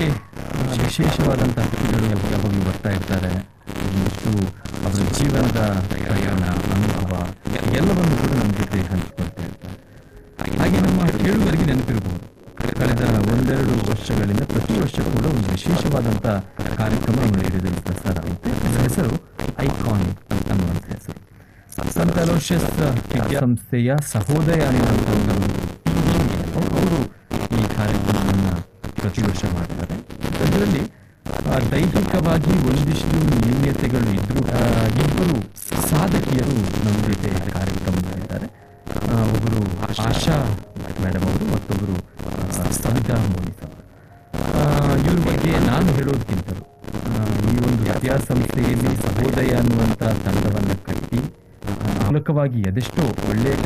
ನಮಗೆ ವಿಶೇಷವಾದಂಥ ವ್ಯಕ್ತಿಗಳು ಯಾವಾಗಲೂ ಬರ್ತಾ ಇರ್ತಾರೆ ಒಂದಿಷ್ಟು ಅವರ ಜೀವನದ ಪ್ರಯಾಣ ಅನುಭವ ಎಲ್ಲವನ್ನು ಕೂಡ ನಮ್ಮ ಜೊತೆ ಹಂಚಿಕೊಳ್ತಾ ಇರ್ತಾರೆ ಹಾಗೆ ನಮ್ಮ ಕೇಳುಗರಿಗೆ ನೆನಪಿರಬಹುದು ಕಳೆದ ಒಂದೆರಡು ವರ್ಷಗಳಿಂದ ಪ್ರತಿ ವರ್ಷ ಕೂಡ ಒಂದು ವಿಶೇಷವಾದಂಥ ಕಾರ್ಯಕ್ರಮ ನಮ್ಮ ರೇಡಿಯೋದಲ್ಲಿ ಪ್ರಸಾರ ಆಗುತ್ತೆ ಅದರ ಹೆಸರು ಐಕಾನ್ ಅನ್ನುವಂಥ ಹೆಸರು ಸಂತ ಅಲೋಷಿಯಸ್ ಸಂಸ್ಥೆಯ ಸಹೋದಯ ಅನ್ನುವಂಥ ಒಂದು ಅವರು ಈ ಕಾರ್ಯಕ್ರಮವನ್ನು ಪ್ರತಿ ವರ್ಷ ಮಾಡ್ತಾರೆ ಅದರಲ್ಲಿ ಆ, ದೈಹಿಕವಾಗಿ ಒಂದಿಷ್ಟು ನ್ಯೂನ್ಯತೆಗಳು ಇದ್ರೂ ಆ, ಇಬ್ಬರು ಸಾಧಕಿಯರು ನಮ್ಮ ಜೊತೆ ಕಾರ್ಯಕ್ರಮದಲ್ಲಿದ್ದಾರೆ ಆ, ಒಬ್ಬರು ಆಶಾ ಮೇಡಮ್ ಅವರು ಮತ್ತೊಬ್ಬರು ಆ, ಸವಿತಾ ಮೋನಿಸ್ ಅವರು ಆ, ಇವ್ರ ಬಗ್ಗೆ ನಾನು ಹೇಳೋದಕ್ಕಿಂತಲೂ ಆ, ಈ ಒಂದು ವಿದ್ಯಾಸಂಸ್ಥೆಯಲ್ಲಿ ಸಹೋದಯ ಅನ್ನುವಂಥ ತಂಡವನ್ನು ಕಟ್ಟಿ ಆ, ಮೂಲಕವಾಗಿ ಅದೆಷ್ಟೋ ಒಳ್ಳೆಯ